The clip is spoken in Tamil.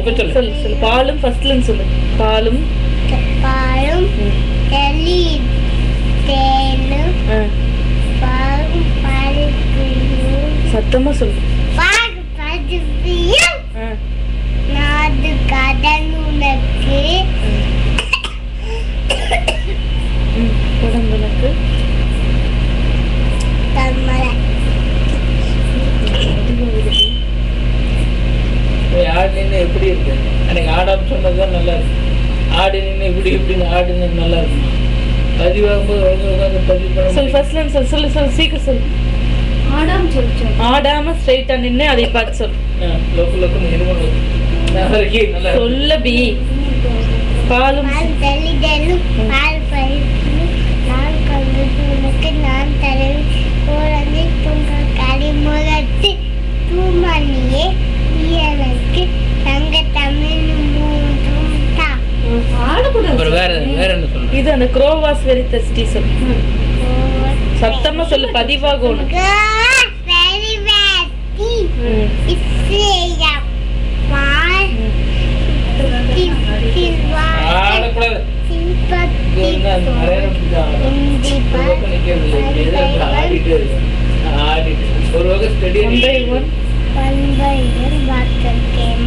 இப்ப சொல்லு சொல்லு சொல்லு பாலும் ஃபர்ஸ்ட்ல இருந்து சொல்லு பாலும் பாலும் ம், தெளி தேனும் ஆ, பாலும் பருப்பியும் சத்தமா சொல்லு பாகு பருப்பியும் ஆ, நாடு கடன் உனக்கு ம், உடம்பு உனக்கு தம்மலை போய் ஆடு நின்று எப்படி இருக்கு எனக்கு ஆடாம சொன்னதுதான் நல்லா இருக்கு ஆடு நின்று இப்படி இப்படின்னு ஆடு நின்று நல்லா இருக்குமா பதிவாகும்போது உட்காந்து உட்காந்து பதிவு பண்ண சொல்லு முடியும். ஃபர்ஸ்ட்ல இருந்து சொல்லு சொல்லு சொல்லு சீக்கிரம் சொல்லு ஆடாம சொல்லிச்சோம் ஆடாம ஸ்ட்ரைட்டா நின்னு அதை பார்த்து சொல்லு ஆ, லொக்கு லொக்குன்னு இருமணும் நான் வரைக்கும் நல்லா இருக்கு. சொல்ல பி பாலும் பால் தெளி தேனும் பால் பருப்பியும் நான் கல்லுக்கு உனக்கு நான் தரவி குழந்தை துங்க கரிமுகத்து தூமணியே எனக்கு தங்க தமிழ் மூன்றும் தா ஆடக்கூடாது அப்புறம் வேற வேற என்ன சொல்றேன் இது அந்த க்ரோவாஸ் வெரி தெஸ்டி சொல்லு சத்தமா சொல்லு பதிவாகும் உனக்கு வெரி வெரி ம், இசையா பால் ஆடக்கூடாது இது வந்து அந்த மலையாளம் பிடிச்ச ஆடு. இந்தி ஒரு பால் பக்கம் நிக்கிறது இல்லை. இப்படி எல்லாம் இப்படி ஆடிட்டே இருக்கு. ஆடிட்டு ஒரு வகை ஸ்டெடி one by one. பண்பைகள் வாக்கே